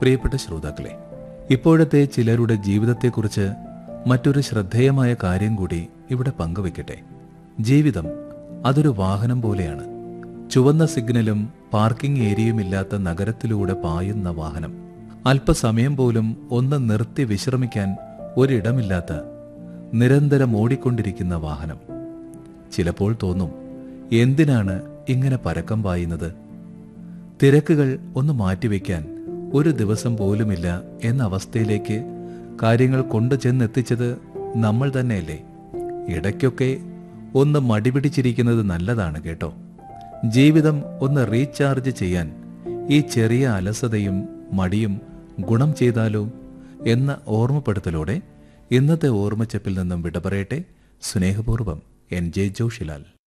പ്രിയപ്പെട്ട ശ്രോതാക്കളെ ഇപ്പോഴത്തെ ചിലരുടെ ജീവിതത്തെക്കുറിച്ച് മറ്റൊരു ശ്രദ്ധേയമായ കാര്യം കൂടി ഇവിടെ പങ്കുവെക്കട്ടെ ജീവിതം അതൊരു വാഹനം പോലെയാണ് ചുവന്ന സിഗ്നലും പാർക്കിംഗ് ഏരിയയുമില്ലാത്ത നഗരത്തിലൂടെ പായുന്ന വാഹനം അല്പസമയം പോലും ഒന്ന് നിർത്തി വിശ്രമിക്കാൻ ഒരിടമില്ലാത്ത നിരന്തരം ഓടിക്കൊണ്ടിരിക്കുന്ന വാഹനം ചിലപ്പോൾ തോന്നും എന്തിനാണ് ഇങ്ങനെ പരക്കം പായുന്നത് തിരക്കുകൾ ഒന്ന് മാറ്റിവെക്കാൻ ഒരു ദിവസം പോലുമില്ല എന്ന അവസ്ഥയിലേക്ക് കാര്യങ്ങൾ കൊണ്ടു ചെന്നെത്തിച്ചത് നമ്മൾ തന്നെയല്ലേ ഇടയ്ക്കൊക്കെ ഒന്ന് മടിപിടിച്ചിരിക്കുന്നത് നല്ലതാണ് കേട്ടോ ജീവിതം ഒന്ന് റീചാർജ് ചെയ്യാൻ ഈ ചെറിയ അലസതയും മടിയും ഗുണം ചെയ്താലോ എന്ന ഓർമ്മപ്പെടുത്തലോടെ ഇന്നത്തെ ഓർമ്മച്ചപ്പിൽ നിന്നും വിട പറയട്ടെ സ്നേഹപൂർവ്വം എൻ ജെ ജോഷിലാൽ